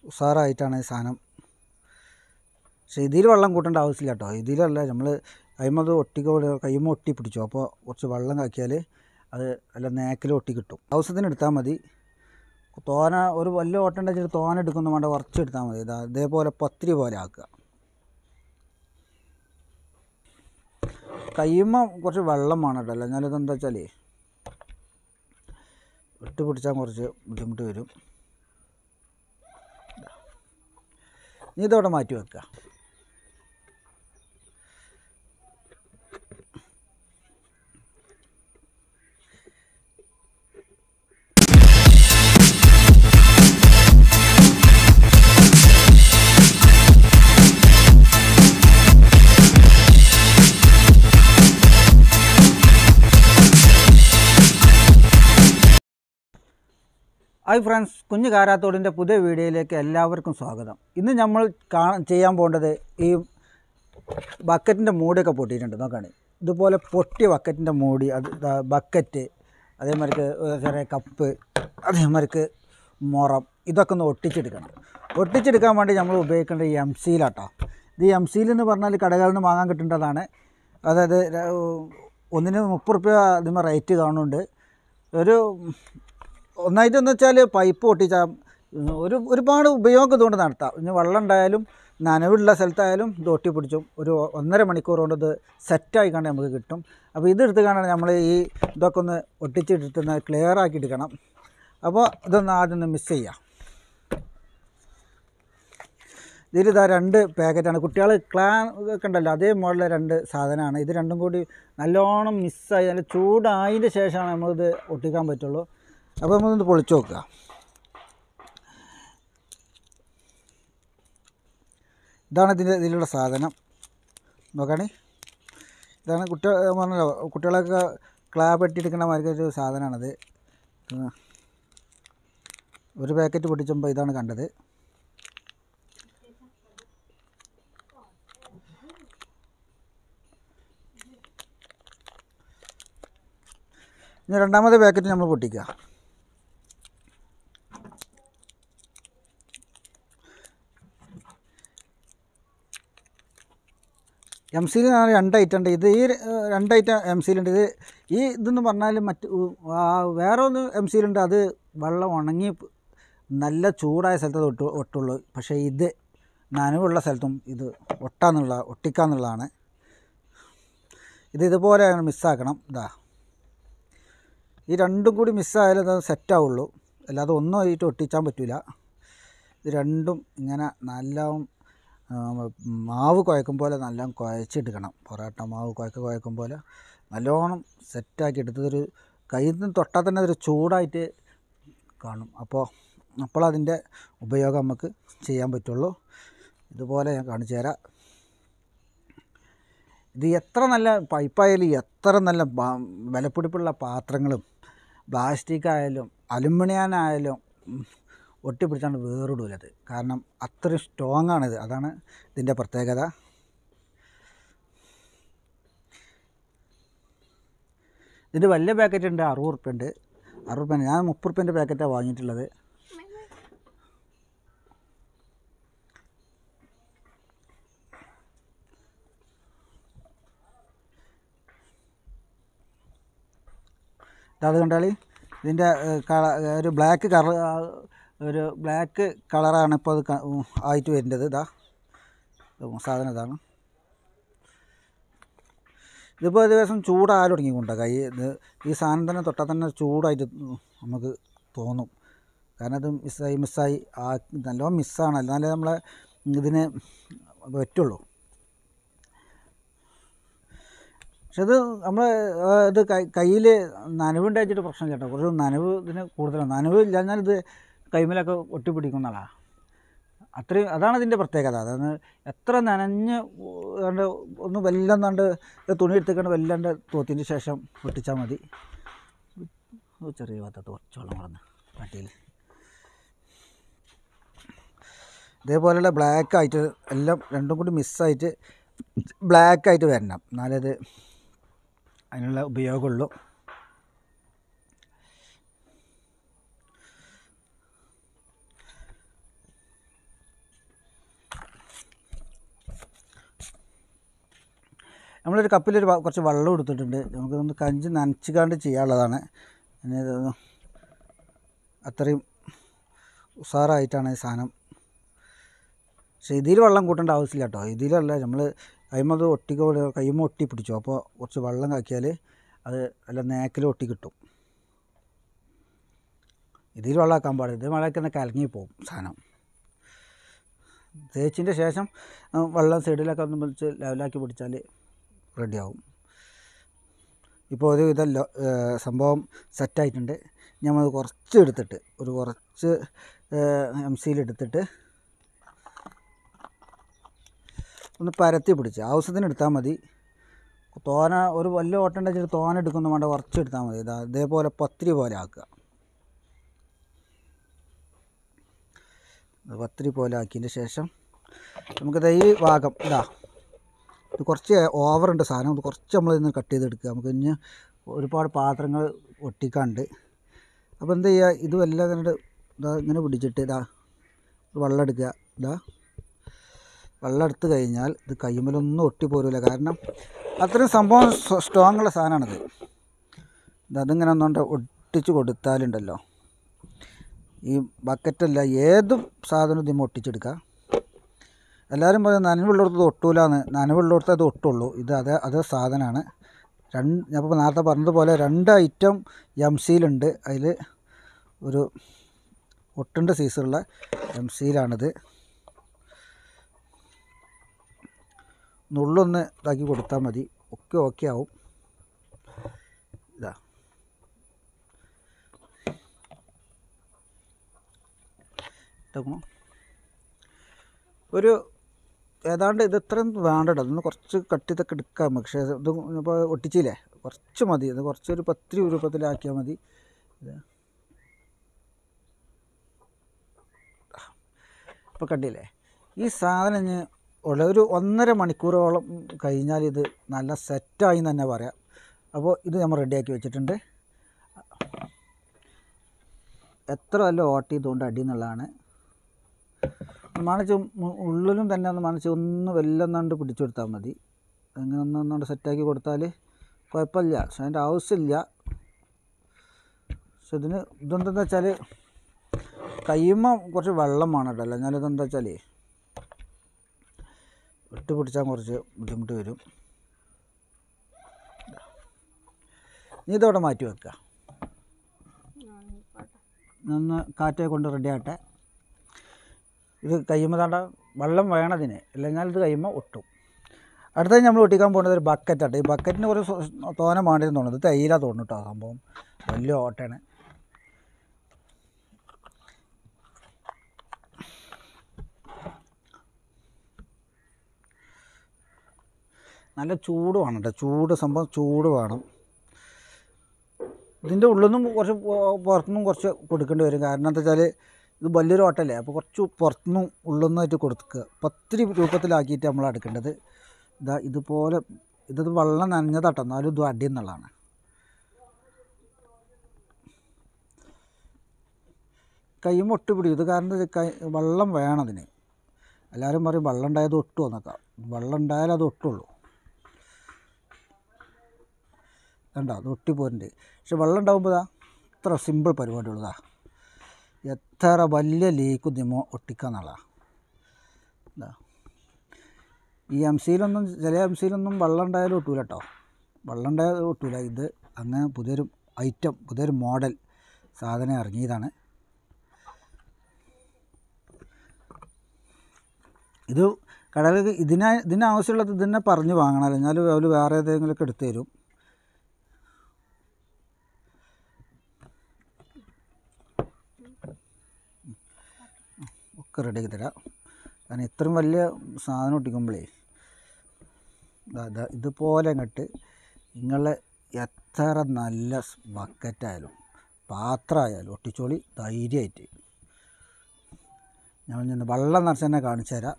ഉഷാറായിട്ടാണ് ഈ സാധനം പക്ഷേ ഇതിൽ വെള്ളം കൂട്ടേണ്ട ആവശ്യമില്ല കേട്ടോ ഇതിലല്ല നമ്മൾ കൈമത് ഒട്ടിക്കോ കൈമ ഒട്ടി പിടിച്ചു അപ്പോൾ കുറച്ച് വെള്ളം കാക്കിയാൽ അത് നല്ല നേക്കിൽ ഒട്ടി കിട്ടും ആവശ്യത്തിന് എടുത്താൽ മതി തോന ഒരു വലിയ ഓട്ടം വെച്ചിട്ട് തോന എടുക്കുന്ന വേണ്ട കുറച്ച് എടുത്താൽ മതി ഇതാ ഇതേപോലെ പത്തിരി പോലെ ആക്കുക കയ്യുമ്മ കുറച്ച് വെള്ളം വേണം കേട്ടോ അല്ല ഞാനിത് എന്താ വെച്ചാൽ ഇട്ട് പിടിച്ചാൽ കുറച്ച് ബുദ്ധിമുട്ട് വരും നീ ഇതവിടെ മാറ്റി വെക്കുക ഹായ് ഫ്രണ്ട്സ് കുഞ്ഞു കാരാത്തോടിൻ്റെ പുതിയ വീഡിയോയിലേക്ക് എല്ലാവർക്കും സ്വാഗതം ഇന്ന് നമ്മൾ കാണാൻ ചെയ്യാൻ പോകേണ്ടത് ഈ ബക്കറ്റിൻ്റെ മൂടിയൊക്കെ പൊട്ടിയിട്ടുണ്ട് നോക്കാണ് ഇതുപോലെ പൊട്ടിയ ബക്കറ്റിൻ്റെ മൂടി അത് ദാ ബക്കറ്റ് അതേമാതിരിക്ക് ഒരു ചെറിയ കപ്പ് അതേമാതിരിക്ക് മുറം ഇതൊക്കെ ഒന്ന് ഒട്ടിച്ചെടുക്കണം ഒട്ടിച്ചെടുക്കാൻ വേണ്ടി നമ്മൾ ഉപയോഗിക്കേണ്ട ഈ എം സീലാട്ടോ ഇത് എം സീൽ എന്ന് പറഞ്ഞാൽ കടകളിൽ നിന്ന് വാങ്ങാൻ കിട്ടേണ്ടതാണ് അതായത് ര- ഒന്നിന് മുപ്പത് റുപ്യ ഇതിന് റേറ്റ് കാണുന്നുണ്ട് ഒരു ഒന്നായിട്ടെന്ന് വെച്ചാൽ പൈപ്പ് പൊട്ടിച്ചാൽ ഒരു ഒരുപാട് ഉപയോഗം ഇതുകൊണ്ട് നടത്താം ഇനി വെള്ളം ഉണ്ടായാലും നനവുള്ള സ്ഥലത്തായാലും ഇത് ഒട്ടി പിടിച്ചും ഒരു ഒന്നര മണിക്കൂർ കൊണ്ട് ഇത് സെറ്റായി കണ്ട് നമുക്ക് കിട്ടും അപ്പോൾ ഇത് എടുത്ത് കാണാൻ നമ്മൾ ഈ ഇതൊക്കെ ഒന്ന് ഒട്ടിച്ചെടുത്തുന്ന ക്ലിയർ ആക്കി എടുക്കണം അപ്പോൾ ഇതൊന്ന് ആദ്യം ഒന്ന് മിസ് ചെയ്യാം ഇതിലിതാ രണ്ട് പാക്കറ്റാണ് കുട്ടികൾ ക്ലാൻ ഒക്കെ ഉണ്ടല്ലോ അതേ മോഡലിലെ രണ്ട് സാധനമാണ് ഇത് രണ്ടും കൂടി നല്ലോണം മിസ്സായി നല്ല ചൂടായതിൻ്റെ ശേഷമാണ് നമുക്കിത് ഒട്ടിക്കാൻ പറ്റുള്ളൂ അപ്പോൾ നമുക്കൊന്ന് പൊളിച്ച് നോക്കുക ഇതാണ് ഇതിൻ്റെ ഇതിലുള്ള സാധനം നോക്കണേ ഇതാണ് കുട്ടികൾ പറഞ്ഞല്ലോ കുട്ടികളൊക്കെ ക്ലാ പെട്ടിയെടുക്കുന്ന മാതിരി ഒരു സാധനമാണിത് ഉം. ഒരു പാക്കറ്റ് പൊട്ടിച്ചപ്പോൾ ഇതാണ് കണ്ടത് ഇനി രണ്ടാമത്തെ പാക്കറ്റ് നമ്മൾ പൊട്ടിക്കുക എം സിയിൽ രണ്ട് ഐറ്റം ഉണ്ട് ഇത് ഈ ഏഹ്, രണ്ട് ഐറ്റം എം സിയിലുണ്ട് ഇത് ഈ ഇതെന്ന് പറഞ്ഞാൽ മറ്റ് ഉ- ആ വേറെ ഒന്ന് എം സിയിലുണ്ട് അത് വെള്ളം ഉണങ്ങി പ് നല്ല ചൂടായ സ്ഥലത്ത് അത് ഒട്ടു ഒട്ടുള്ളൂ പക്ഷേ ഇത് നനവുള്ള സ്ഥലത്തും ഇത് ഒട്ടാന്നുള്ള ഒട്ടിക്കാന്നുള്ളതാണ് ഇത് ഇതുപോലെ മിസ്സാക്കണം ഇതാ ഈ രണ്ടും കൂടി മിസ്സായാലും അത് സെറ്റാവുള്ളൂ അല്ലാതെ ഒന്നും ആയിട്ട് ഒട്ടിച്ചാൻ പറ്റില്ല ഇത് രണ്ടും ഇങ്ങനെ നല്ല ആ, മാവ് കുഴക്കും പോലെ നല്ല കുഴച്ചെടുക്കണം പൊറോട്ട മാവ് കുഴക്ക കുഴക്കും പോലെ നല്ലോണം സെറ്റാക്കി എടുത്തതൊരു കയ്യിൽ നിന്ന് തൊട്ടാൽ തന്നെ അതൊരു ചൂടായിട്ട് കാണും അപ്പോൾ അപ്പോൾ അതിൻ്റെ ഉപയോഗം നമുക്ക് ചെയ്യാൻ പറ്റുള്ളൂ ഇതുപോലെ ഞാൻ കാണിച്ചു തരാം ഇത് എത്ര നല്ല പൈപ്പായാലും എത്ര നല്ല ബ- വിലപിടിപ്പുള്ള പാത്രങ്ങളും പ്ലാസ്റ്റിക് ആയാലും അലുമിനിയം ആയാലും ഉം, ഒട്ടിപ്പിടിച്ചാണ്ട് വേറിടൂലത് കാരണം അത്രയും സ്ട്രോങ് ആണിത് അതാണ് ഇതിൻ്റെ പ്രത്യേകത ഇതിൻ്റെ വലിയ പാക്കറ്റ് ഉണ്ട് അറുപത് ഉറുപ്പ്യ ഉണ്ട് അറുപത് ഉറുപ്പ്യ ഞാൻ മുപ്പത് ഉറുപ്പ്യൻ്റെ പാക്കറ്റാണ് വാങ്ങിയിട്ടുള്ളത് അത് കണ്ടാൽ ഇതിൻ്റെ ഏഹ്, കള ഒരു ബ്ലാക്ക് കളർ ഒരു ബ്ലാക്ക് കളറാണ് ഇപ്പോൾ അത് ക- ഉം, ആയിട്ട് വരുന്നത് ഇതാ ഉം, സാധനം ഇതാണ് ഇതിപ്പോൾ ദിവസം ചൂടായാലും തുടങ്ങിക്കൊണ്ടാണ് കൈ ഇത് ഈ സാധനം തന്നെ തൊട്ടാൽ തന്നെ ചൂടായിട്ട് ഉം, നമുക്ക് തോന്നും കാരണം ഇത് മിസ്സായി മിസ്സായി ആ നല്ലോണം മിസ്സാണ് എന്നാലേ നമ്മളെ ഇതിന് പറ്റുള്ളൂ പക്ഷെ ഇത് നമ്മൾ ഇത് കയ്യിൽ നനവുണ്ടായിട്ട് പ്രശ്നമില്ല കേട്ടോ കുറച്ച് നനവ് ഇതിന് കൂടുതലാണ് നനവ് ഇല്ലാഞ്ഞാൽ ഇത് കൈമലൊക്കെ ഒട്ടിപ്പിടിക്കുന്നതാണ് അത്രയും അതാണ് ഇതിൻ്റെ പ്രത്യേകത അതാണ് എത്ര നനഞ്ഞ് കണ്ട് ഒന്ന് വല്ലാണ്ട് തുണി എടുത്തേക്കാണ്ട് വല്ലാണ്ട് തോത്തിൻ്റെ ശേഷം പൊട്ടിച്ചാൽ മതി ഓ, ചെറിയ ഭാഗത്ത് കുറച്ച് വെള്ളം മറന്ന് പട്ടിയിൽ ഇതേപോലെയുള്ള ബ്ലാക്ക് ആയിട്ട് എല്ലാം രണ്ടും കൂടി മിസ്സായിട്ട് ബ്ലാക്ക് ആയിട്ട് വരണം എന്നാലേ ഇത് അതിനുള്ള ഉപയോഗമുള്ളൂ നമ്മളൊരു കപ്പിലൊരു വ- കുറച്ച് വെള്ളം എടുത്തിട്ടുണ്ട് നമുക്കൊന്ന് കഞ്ചി നനച്ചുകാണ്ട് ചെയ്യാനുള്ളതാണ് ഇനി ഇതൊന്ന് അത്രയും ഉഷാറായിട്ടാണ് ഈ സാധനം പക്ഷേ ഇതിൽ വെള്ളം കൂട്ടേണ്ട ആവശ്യമില്ല കേട്ടോ ഇതിലല്ല നമ്മൾ കൈമത് ഒട്ടിക്കോ കൈമ ഒട്ടി പിടിച്ചു അപ്പോൾ കുറച്ച് വെള്ളം കാക്കിയാൽ അത് നല്ല നേക്കിൽ ഒട്ടി കിട്ടും ഇതിൽ വെള്ളമാക്കാൻ പാടില്ല ഇത് വെള്ളമൊക്കെ തന്നെ കലങ്ങി പോകും സാധനം തേച്ചിൻ്റെ ശേഷം ആ, വെള്ളം സൈഡിലൊക്കെ ഒന്ന് പിടിച്ച് ലെവലാക്കി പിടിച്ചാൽ റെഡിയാവും ഇപ്പോൾ ഒരു ഇതല്ല സംഭവം സെറ്റായിട്ടുണ്ട് നമ്മൾ കുറച്ച് എടുത്തിട്ട് ഒരു കുറച്ച് എം സിയിൽ എടുത്തിട്ട് ഒന്ന് പരത്തി പിടിച്ച് ആവശ്യത്തിന് എടുത്താൽ മതി തോന ഒരു വലിയ ഓട്ടം വെച്ചിട്ട് തോന എടുക്കൊന്നും വേണ്ട കുറച്ച് എടുത്താൽ മതി ഇതാ ഇതേപോലെ പത്തിരി പോലെ ആക്കുക ഇത് പത്തിരി പോലെ ആക്കിയതിന് ശേഷം നമുക്കിത് ഈ ഭാഗം ഇതാ ഇത് കുറച്ച് ഓവറുണ്ട് സാധനം ഇത് കുറച്ച് നമ്മൾ ഇന്ന് കട്ട് ചെയ്തെടുക്കുക നമുക്ക് ഇനി ഒരുപാട് പാത്രങ്ങൾ ഒട്ടിക്കാണ്ട് അപ്പോൾ എന്ത് ചെയ്യുക ഇത് വല്ല കണ്ട് ഇതാ ഇങ്ങനെ പിടിച്ചിട്ട് ഇതാ വെള്ളം എടുക്കുക ഇതാ വെള്ളം എടുത്ത് കഴിഞ്ഞാൽ ഇത് കയ്യുമ്മലൊന്നും ഒട്ടി പോരില്ല കാരണം അത്രയും സംഭവം സ്ട്രോങ് ഉള്ള സാധനമാണിത് ഇത് അതിങ്ങനെ ഒന്നുകൊണ്ട് ഒട്ടിച്ച് കൊടുത്താലുണ്ടല്ലോ ഈ ബക്കറ്റല്ല ഏത് സാധനവും ഇതിമ്മ ഒട്ടിച്ചെടുക്കുക എല്ലാവരും പറയും നനവുള്ളിടത്ത് ഒട്ടൂലാന്ന് നനവുള്ളിടത്ത് അത് ഒട്ടുള്ളൂ ഇത് അതേ അതേ സാധനമാണ് രണ്ട് ഞാൻ ഇപ്പോൾ നേരത്തെ പറഞ്ഞതുപോലെ രണ്ട് ഐറ്റം എം സിയിലുണ്ട് അതിൽ ഒരു ഒട്ടുണ്ട് സൈസുള്ള എം സിയിലാണിത് നുള്ളൊന്ന് ഇതാക്കി കൊടുത്താൽ മതി ഒക്കെ ഓക്കെ ആവും ഇതാ ഇതാക്കണം ഒരു ഏതാണ്ട് ഇത് ഇത്രയും വേണ്ടട്ടോ അതൊന്ന് കുറച്ച് കട്ട് ചെയ്തൊക്കെ എടുക്കാം പക്ഷേ ഇത് ഇപ്പോൾ ഒട്ടിച്ചില്ലേ കുറച്ച് മതി ഇത് കുറച്ചൊരു പത്തിരി രൂപത്തിലാക്കിയാൽ മതി ഇത് ഇപ്പോൾ കണ്ടില്ലേ ഈ സാധനം ഇനി ഉള്ള ഒരു ഒന്നര മണിക്കൂറോളം കഴിഞ്ഞാൽ ഇത് നല്ല സെറ്റായി എന്ന് തന്നെ പറയാം അപ്പോൾ ഇത് നമ്മൾ റെഡിയാക്കി വെച്ചിട്ടുണ്ട് എത്ര വല്ല ഓട്ട് ചെയ്തുകൊണ്ട് അടി എന്നുള്ളതാണ് മണിച്ച് ഉള്ളിലും തന്നെ ഒന്ന് മണിച്ച് ഒന്ന് വെല്ലെന്നാണ്ട് പിടിച്ചു കൊടുത്താൽ മതി അങ്ങനെ ഒന്ന് ഒന്നുകൊണ്ട് സെറ്റാക്കി കൊടുത്താൽ കുഴപ്പമില്ല പക്ഷെ അതിൻ്റെ ആവശ്യമില്ല പക്ഷെ ഇതിന് ഇതെന്താണെന്ന് വെച്ചാൽ കയ്യുമ്മ കുറച്ച് വെള്ളം വേണം കേട്ടോ അല്ലെങ്കിൽ ഇതെന്താ വെച്ചാൽ ഇട്ട് പിടിച്ചാൽ കുറച്ച് ബുദ്ധിമുട്ട് വരും നീ ഇതവിടെ മാറ്റി വെക്കുക ഒന്ന് കാറ്റേ കൊണ്ട് റെഡി ആട്ടെ ഇത് കയ്യുമ്പോൾ താണ്ട വെള്ളം വേണതിന് അല്ലെങ്കിൽ ഇത് കയ്യുമ്പോൾ ഒട്ടും അടുത്തത് നമ്മൾ ഒട്ടിക്കാൻ പോകുന്നത് ഒരു ബക്കറ്റാണ് ഈ ബക്കറ്റിന് കുറച്ച് സോ- തോനെ വേണ്ടിയെന്ന് തോന്നുന്നത് ഇത് തൈല തോന്നുന്നു കേട്ടോ സംഭവം വലിയ ഓട്ടയാണ് നല്ല ചൂട് വേണം കേട്ടോ ചൂട് സംഭവം ചൂട് വേണം ഇതിൻ്റെ ഉള്ളിൽ നിന്നും കുറച്ച് പൊ- പുറത്തുനിന്നും കുറച്ച് കൊടുക്കേണ്ടി വരും കാരണം എന്താ വെച്ചാൽ ഇത് വലിയൊരു ഓട്ടല്ലേ അപ്പോൾ കുറച്ച് പുറത്തുനിന്നും ഉള്ളിൽ നിന്നായിട്ട് കൊടുക്കുക പത്തിരി രൂപത്തിലാക്കിയിട്ട് നമ്മൾ എടുക്കേണ്ടത് ഇതാ ഇതുപോലെ ഇത് വെള്ളം നനഞ്ഞതാട്ടോ എന്നാലും ഇത് അടി എന്നുള്ളതാണ് കൈ ഒട്ടി പിടിക്കും ഇത് കാരണം ഇത് കൈ വെള്ളം വേണം അതിന് എല്ലാവരും പറയും വെള്ളം ഉണ്ടായത് ഒട്ടുമോ എന്നൊക്കെ വെള്ളം ഉണ്ടായാലേ അത് ഒട്ടുള്ളൂ കണ്ടോ അത് ഒട്ടിപ്പോരുന്നുണ്ട് പക്ഷെ വെള്ളം ഉണ്ടാകുമ്പോൾ ഇതാ ഇത്ര സിമ്പിൾ പരിപാടിയുള്ളതാ എത്ര വലിയ ലീക്ക് ദിമോ ഒട്ടിക്കാന്നുള്ളതാ ഇതാ ഈ എം സിയിലൊന്നും ചില എം സിയിലൊന്നും വെള്ളം ഉണ്ടായാലും ഒട്ടൂല കേട്ടോ വെള്ളം ഉണ്ടായാലും ഒട്ടൂല ഇത് അങ്ങനെ പുതിയൊരു ഐറ്റം പുതിയൊരു മോഡൽ സാധനം ഇറങ്ങിയതാണ് ഇത് കടയിൽ ഇതിന് ഇതിനാവശ്യമുള്ളത് ഇതിനെ പറഞ്ഞ് വാങ്ങണം അല്ലെങ്കിൽ അവർ വേറെ ഏതെങ്കിലുമൊക്കെ എടുത്തു തരും ഒക്കെ റെഡിയാക്കി തരാം കാരണം ഇത്രയും വലിയ സാധനം ഒട്ടിക്കുമ്പോഴേ ദാ- ദാ ഇതുപോലെ അങ്ങോട്ട് നിങ്ങളെ എത്ര നല്ല ബക്കറ്റായാലും പാത്രമായാലും ഒട്ടിച്ചോളി ധൈര്യമായിട്ട് ഞാൻ നിന്ന് വെള്ളം നിറച്ച് തന്നെ കാണിച്ചു തരാം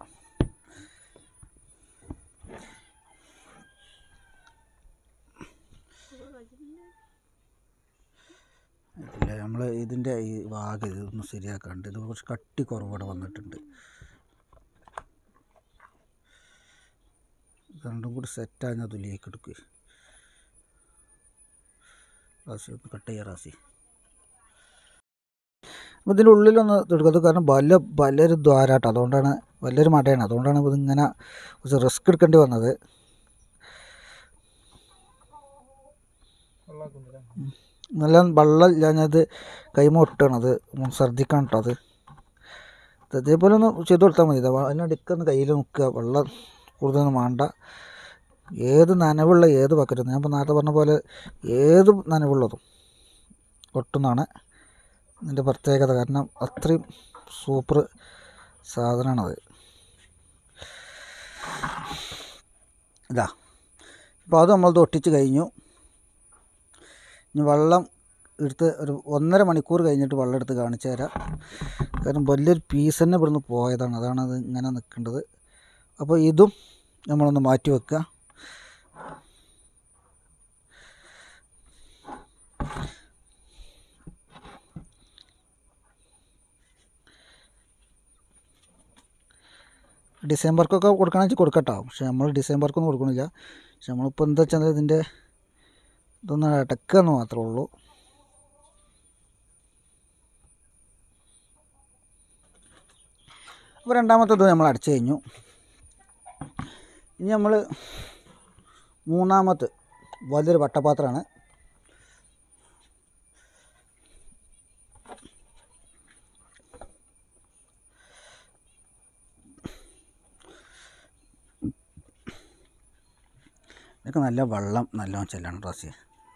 ഇല്ല നമ്മൾ ഇതിൻ്റെ ഈ ഭാഗം ഇതൊന്ന് ശരിയാക്കാണ്ട് ഇത് കുറച്ച് കട്ടി കുറവോടെ വന്നിട്ടുണ്ട് രണ്ടും കൂടി സെറ്റായി ഞാൻ തുലിയേക്ക് എടുക്കുക റാസി ഒന്ന് കട്ട് ചെയ്യാം റാസി അപ്പോൾ ഇതിൻ്റെ ഉള്ളിലൊന്ന് എടുക്കുന്നത് കാരണം വല്ല വലിയൊരു ദ്വാരാട്ടോ അതുകൊണ്ടാണ് വലിയൊരു മടയാണ് അതുകൊണ്ടാണ് ഇതിങ്ങനെ കുറച്ച് റിസ്ക് എടുക്കേണ്ടി വന്നത് നല്ല വെള്ളം ഇല്ലാഞ്ഞത് കൈമ ഒട്ടണത് ശ്രദ്ധിക്കണം കേട്ടോ അത് ഇത് ഇതേപോലെ ഒന്ന് ചെയ്ത് കൊടുത്താൽ മതി അതിനടിക്കൊന്ന് കയ്യിൽ നിൽക്കുക വെള്ളം കൂടുതലൊന്നും വേണ്ട ഏത് നനവുള്ള ഏത് ബക്കറ്റും ഞാൻ ഇപ്പോൾ നേരത്തെ പറഞ്ഞ പോലെ ഏത് നനവുള്ളതും ഒട്ടുന്നതാണ് ഇതിൻ്റെ പ്രത്യേകത കാരണം അത്രയും സൂപ്പർ സാധനമാണത് ഇതാ ഇപ്പോൾ അത് നമ്മളത് ഒട്ടിച്ച് കഴിഞ്ഞു ഇനി വെള്ളം എടുത്ത് ഒരു ഒന്നര മണിക്കൂർ കഴിഞ്ഞിട്ട് വെള്ളം എടുത്ത് കാണിച്ചു തരാം കാരണം വലിയൊരു പീസ് തന്നെ ഇവിടുന്ന് പോയതാണ് അതാണ് അത് ഇങ്ങനെ നിൽക്കേണ്ടത് അപ്പോൾ ഇതും നമ്മളൊന്ന് മാറ്റി വെക്കുക ഡിസംബർക്കൊക്കെ കൊടുക്കണമെന്ന് വെച്ചാൽ കൊടുക്കട്ടോ പക്ഷെ നമ്മൾ ഡിസംബർക്കൊന്നും കൊടുക്കണില്ല പക്ഷെ നമ്മളിപ്പോൾ എന്താ വെച്ചാൽ ഇതിൻ്റെ ഇതൊന്ന് അടക്കുക മാത്രമേ ഉള്ളൂ അപ്പോൾ രണ്ടാമത്തത് നമ്മൾ അടച്ചു കഴിഞ്ഞു ഇനി നമ്മൾ മൂന്നാമത്തെ വലിയൊരു വട്ടപാത്രമാണ് ഇതൊക്കെ നല്ല വെള്ളം നല്ലോണം ചെല്ലണം റോസി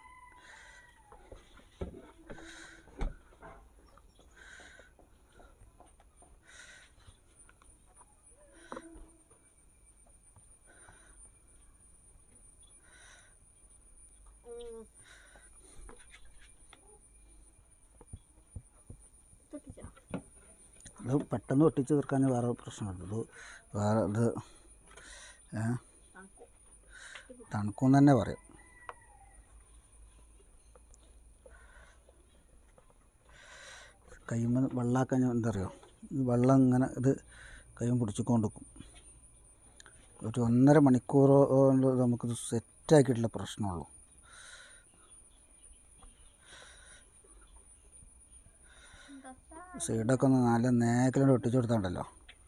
ഇത് പെട്ടെന്ന് ഒട്ടിച്ച് തീർക്കാൻ വേറെ പ്രശ്നമുണ്ട് ഇത് വേറെ ഇത് ഏ തണുക്കും തന്നെ പറയും കൈമ വെള്ളമാക്കാൻ എന്താ അറിയോ ഈ വെള്ളം ഇങ്ങനെ ഇത് കൈമ പിടിച്ചുകൊണ്ടിരിക്കും ഒരു ഒന്നര മണിക്കൂർ കൊണ്ട് നമുക്കിത് സെറ്റാക്കിയിട്ടുള്ള പ്രശ്നമുള്ളൂ സൈഡൊക്കെ ഒന്ന് നല്ല നേക്കിലോട്ട് ഒട്ടിച്ചു കൊടുത്താണ്ടല്ലോ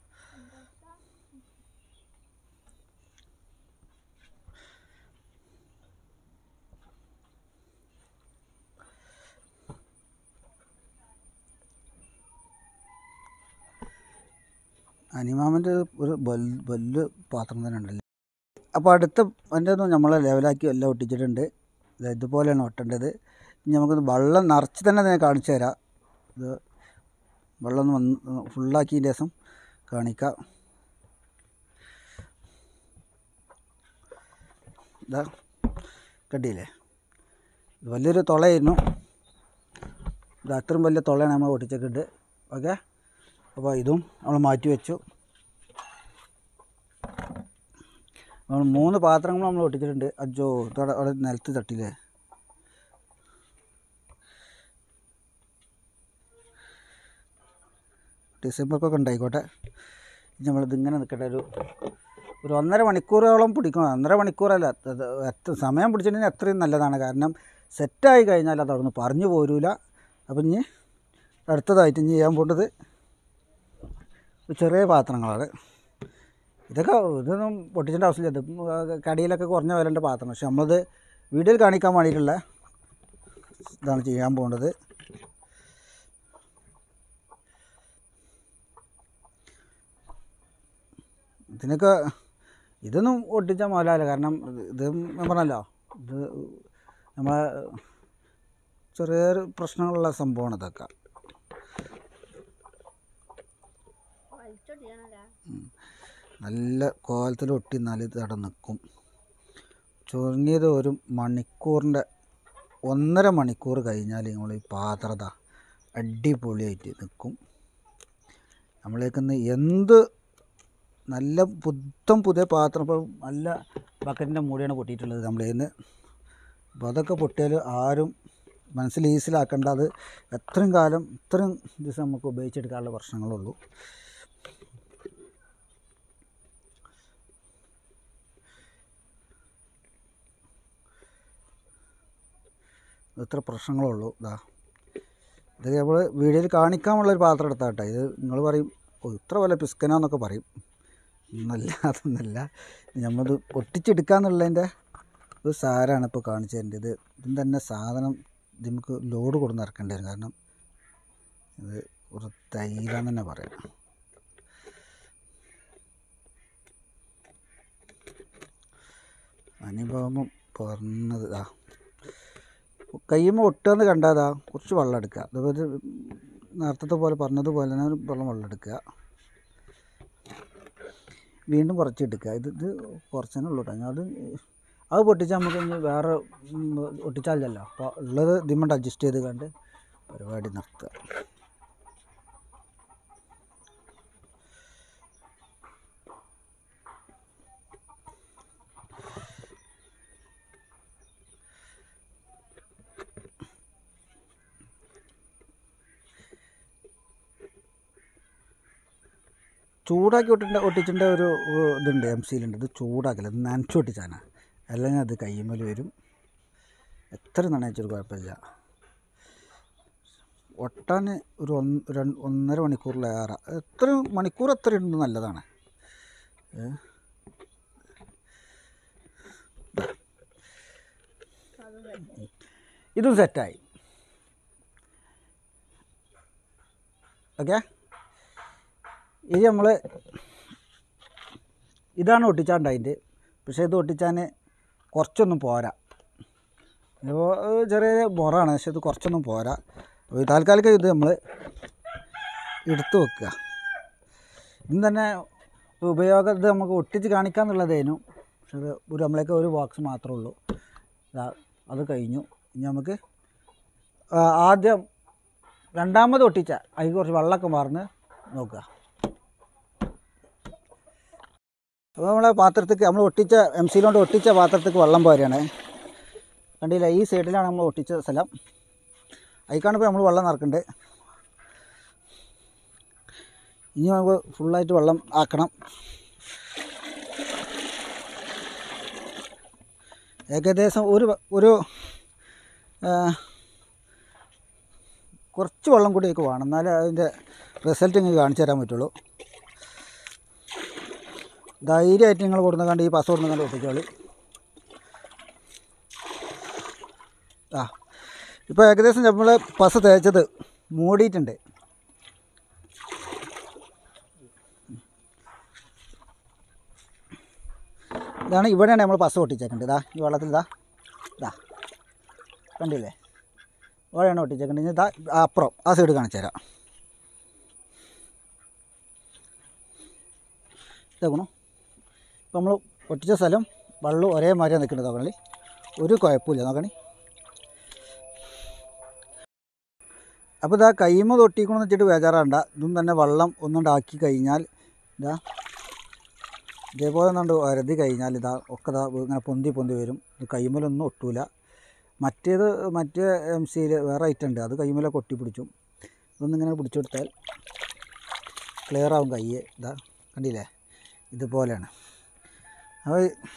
അനിമാമൻ്റെ ഒരു വൽ- വലിയ പാത്രം തന്നെ ഉണ്ടല്ലേ അപ്പോൾ അടുത്ത എൻ്റെ ഒന്നും നമ്മൾ ലെവലാക്കി എല്ലാം ഒട്ടിച്ചിട്ടുണ്ട് ഇത് ഇതുപോലെയാണ് ഒട്ടേണ്ടത് ഇനി നമുക്കൊന്ന് വെള്ളം നിറച്ച് തന്നെ ഞാൻ കാണിച്ചു തരാം ഇത് വെള്ളം ഒന്ന് വന്ന് ഫുള്ളാക്കിയതിൻ്റെ ശേഷം കാണിക്കാം ഇതാ കണ്ടില്ലേ ഇത് വലിയൊരു തുളയായിരുന്നു ഇത് അത്രയും വലിയ തുളയാണ് നമ്മൾ ഒട്ടിച്ചിട്ടുണ്ട് ഓക്കെ അപ്പോൾ ഇതും നമ്മൾ മാറ്റി വെച്ചു നമ്മൾ മൂന്ന് പാത്രങ്ങൾ നമ്മൾ ഒട്ടിച്ചിട്ടുണ്ട് അജോ ഇതവിടെ അവിടെ നിലത്ത് തട്ടില്ലേ ഡിസംബർക്കൊക്കെ ഉണ്ടായിക്കോട്ടെ ഇനി നമ്മളിത് ഇങ്ങനെ നിൽക്കട്ടെ ഒരു ഒരു ഒന്നര മണിക്കൂറോളം പിടിക്കണം ഒന്നര മണിക്കൂറല്ല അത് എത്ര സമയം പിടിച്ചിട്ടുണ്ടെങ്കിൽ അത്രയും നല്ലതാണ് കാരണം സെറ്റായി കഴിഞ്ഞാൽ അത് അവിടുന്ന് പറഞ്ഞു പോരൂല അപ്പം ഇനി അടുത്തതായിട്ട് ഇനി ചെയ്യാൻ പോണ്ടത് ചെറിയ പാത്രങ്ങളാണ് ഇതൊക്കെ ഇതൊന്നും പൊട്ടിച്ചേണ്ട ആവശ്യമില്ല ഇത് കടിയിലൊക്കെ കുറഞ്ഞ വിലൻ്റെ പാത്രം പക്ഷെ നമ്മളത് വീഡിയോയിൽ കാണിക്കാൻ വേണ്ടിയിട്ടുള്ള ഇതാണ് ചെയ്യാൻ പോകുന്നത് ഇതിനൊക്കെ ഇതൊന്നും ഒട്ടിച്ചാൽ മുതലാവില്ല കാരണം ഇത് ഞാൻ പറഞ്ഞല്ലോ ഇത് നമ്മളെ ചെറിയൊരു പ്രശ്നങ്ങളുള്ള സംഭവമാണ് ഇതൊക്കെ നല്ല കോലത്തിൽ ഒട്ടി നല്ല ഇത് അവിടെ നിൽക്കും ചുരുങ്ങിയത് ഒരു മണിക്കൂറിൻ്റെ ഒന്നര മണിക്കൂർ കഴിഞ്ഞാൽ നിങ്ങൾ ഈ പാത്രത അടിപൊളിയായിട്ട് നിൽക്കും നമ്മളേക്കുന്ന എന്ത് നല്ല പുത്തം പുതിയ പാത്രം ഇപ്പോൾ നല്ല ബക്കറ്റിൻ്റെ മൂടിയാണ് പൊട്ടിയിട്ടുള്ളത് നമ്മളെ നിന്ന് അപ്പോൾ അതൊക്കെ പൊട്ടിയാൽ ആരും മനസ്സിൽ ഈസിലാക്കേണ്ട അത് എത്രയും കാലം ഇത്രയും ദിവസം നമുക്ക് ഉപയോഗിച്ചെടുക്കാനുള്ള പ്രശ്നങ്ങളുള്ളൂ ഇത്ര പ്രശ്നങ്ങളുള്ളൂ ഇതാ ഇത് നമ്മൾ വീഡിയോയിൽ കാണിക്കാനുള്ളൊരു പാത്രം എടുത്താട്ടെ ഇത് നിങ്ങൾ പറയും ഓ ഇത്ര വല്ല പിസ്കനാന്നൊക്കെ പറയും ഒന്നല്ല അതൊന്നല്ല നമ്മത് ഒട്ടിച്ചെടുക്കാന്നുള്ളതിൻ്റെ ഒരു സാരാണ് ഇപ്പോൾ കാണിച്ചു തരേണ്ടത് ഇത് ഇതിന് തന്നെ സാധനം ഇത് നമുക്ക് ലോഡ് കൊടുന്ന് ഇറക്കേണ്ടി വരും കാരണം ഇത് ഒരു തൈലാന്ന് തന്നെ പറയാം അനുഭവം പറഞ്ഞത് ആ കയ്യുമ്പോൾ ഒട്ടുകയെന്ന് കണ്ടാതാ കുറച്ച് വെള്ളം എടുക്കുക അതുപോലെ നേരത്തെ പോലെ പറഞ്ഞതുപോലെ തന്നെ ഒരു വെള്ളം വെള്ളം എടുക്കുക വീണ്ടും കുറച്ച് എടുക്കുക ഇത് ഇത് കുറച്ചേ ഉള്ളൂ കേട്ടോ അത് അത് പൊട്ടിച്ചാൽ നമുക്ക് ഇനി വേറെ ഉം, ഒട്ടിച്ചാലല്ലോ അപ്പോൾ ഉള്ളത് ഇതിമ്മണ്ട് അഡ്ജസ്റ്റ് ചെയ്ത് കണ്ട് പരിപാടി നിർത്തുക ചൂടാക്കി ഒട്ടിൻ്റെ ഒട്ടിച്ചിൻ്റെ ഒരു ഏഹ്, ഇതുണ്ട് എം സിയിലുണ്ട് ഇത് ചൂടാക്കില്ല ഇത് നനച്ച് ഒട്ടിച്ചാണ് അല്ലെങ്കിൽ അത് കയ്യുമ്മൽ വരും എത്ര നനയിച്ചൊരു കുഴപ്പമില്ല ഒട്ടാൻ ഒരു ഒന്ന് രണ്ട് ഒന്നര മണിക്കൂറിലേറെ എത്ര മണിക്കൂർ എത്ര ഉണ്ട് നല്ലതാണ് ഏ? ഇതും സെറ്റായി ഓക്കെ ഇത് നമ്മൾ ഇതാണ് ഒട്ടിച്ചാണ്ടായിട്ട് പക്ഷേ ഇത് ഒട്ടിച്ചാൻ കുറച്ചൊന്നും പോരാ ഇപ്പോൾ ചെറിയ ബൊറാണ് പക്ഷെ ഇത് കുറച്ചൊന്നും പോരാ അപ്പോൾ താൽക്കാലിക ഇത് നമ്മൾ എടുത്തു വെക്കുക ഇന്ന് തന്നെ ഉപയോഗം ഇത് നമുക്ക് ഒട്ടിച്ച് കാണിക്കാന്നുള്ളതേനു പക്ഷെ അത് ഒരു നമ്മളേക്ക് ഒരു ബോക്സ് മാത്രമേ ഉള്ളൂ ദാ അത് കഴിഞ്ഞു ഇനി നമുക്ക് ആ, ആദ്യം രണ്ടാമത് ഒട്ടിച്ച അതിൽ കുറച്ച് വെള്ളമൊക്കെ മാറുന്ന് നോക്കുക അപ്പോൾ നമ്മളെ പാത്രത്തേക്ക് നമ്മൾ ഒട്ടിച്ച എം സിയിലോണ്ട് ഒട്ടിച്ച പാത്രത്തേക്ക് വെള്ളം പോരുകയാണ് കണ്ടില്ല ഈ സൈഡിലാണ് നമ്മൾ ഒട്ടിച്ച സ്ഥലം അതിക്കാണ് ഇപ്പോൾ നമ്മൾ വെള്ളം നിറക്കേണ്ടത് ഇനി നമുക്ക് ഫുള്ളായിട്ട് വെള്ളം ആക്കണം ഏകദേശം ഒരു വ- ഒരു ആ, കുറച്ച് വെള്ളം കൂടിയൊക്കെ വേണം എന്നാലേ അതിൻ്റെ റിസൾട്ട് നിങ്ങൾക്ക് കാണിച്ചു തരാൻ പറ്റുള്ളൂ ധൈര്യമായിട്ട് നിങ്ങൾ കൊടുക്കുന്ന കണ്ട് ഈ പസ കൊടുക്കുന്ന കണ്ട് ഒട്ടിച്ചോളി ആ ഇപ്പോൾ ഏകദേശം നമ്മൾ പസ തേച്ചത് മൂടിയിട്ടുണ്ട് ഇതാണ് ഇവിടെയാണ് നമ്മൾ പസ ഒട്ടിച്ചേക്കേണ്ടത് ഇതാ ഈ വെള്ളത്തിൽ ഇതാ ഇതാ കണ്ടില്ലേ ഇവിടെയാണ് ഒട്ടിച്ചേക്കേണ്ടത് ഇനി ഇതാ അപ്പുറം ആ സൈഡ് കാണിച്ചു തരാം ഇതാക്കണോ ഇപ്പോൾ നമ്മൾ ഒട്ടിച്ച സ്ഥലം വെള്ളം ഒരേ മാതിരിയാണ് നിൽക്കുന്നത് നോക്കണേ ഒരു കുഴപ്പമില്ല നോക്കണേ അപ്പോൾ ഇതാ കൈമ തൊട്ടിക്കണമെന്ന് വെച്ചിട്ട് ബേജാറാണ്ട ഇതും തന്നെ വെള്ളം ഒന്നുണ്ടാക്കി കഴിഞ്ഞാൽ ഇതാ ഇതേപോലെ ഒന്നുണ്ട് വരതി കഴിഞ്ഞാൽ ഇതാ ഒക്കെ ഇതാ ഇങ്ങനെ പൊന്തി പൊന്തി വരും ഇത് കൈമലൊന്നും ഒട്ടൂല മറ്റേത് മറ്റേ എം സിയിൽ വേറെ ഐറ്റം ഉണ്ട് അത് കൈമലൊക്കെ ഒട്ടി പിടിച്ചും ഇതൊന്നിങ്ങനെ പിടിച്ചെടുത്താൽ ക്ലിയർ ആവും കയ്യ് ഇതാ കണ്ടില്ലേ ഇതുപോലെയാണ് അപ്പോൾ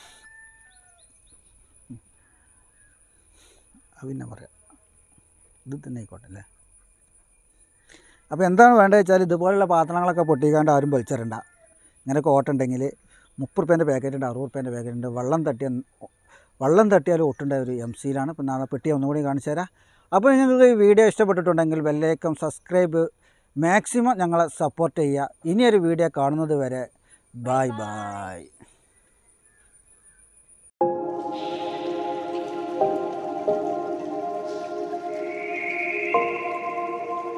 അത് പിന്നെ പറയാം ഇത് തന്നെ ആയിക്കോട്ടെ അല്ലേ അപ്പോൾ എന്താണ് വേണ്ടത് വെച്ചാൽ ഇതുപോലുള്ള പാത്രങ്ങളൊക്കെ പൊട്ടിക്കാണ്ട് ആരും വലിച്ചെറണ്ട ഇങ്ങനെയൊക്കെ ഓട്ടുണ്ടെങ്കിൽ മുപ്പത് റുപ്യേൻ്റെ പാക്കറ്റ് ഉണ്ട് അറുപത് റുപ്യേൻ്റെ പാക്കറ്റ് ഉണ്ട് വെള്ളം തട്ടിയ വെള്ളം തട്ടിയാൽ ഒട്ടുണ്ട ഒരു എം സിയിലാണ് ഇപ്പം നാളെ പെട്ടി ഒന്നുകൂടി കാണിച്ചു തരാം അപ്പോൾ നിങ്ങൾക്ക് ഈ വീഡിയോ ഇഷ്ടപ്പെട്ടിട്ടുണ്ടെങ്കിൽ ബെല്ലൈക്കം സബ്സ്ക്രൈബ് മാക്സിമം ഞങ്ങളെ സപ്പോർട്ട് ചെയ്യുക ഇനിയൊരു വീഡിയോ കാണുന്നത് വരെ bye bye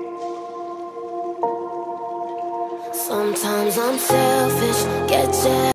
Sometimes I'm selfish, get jealous.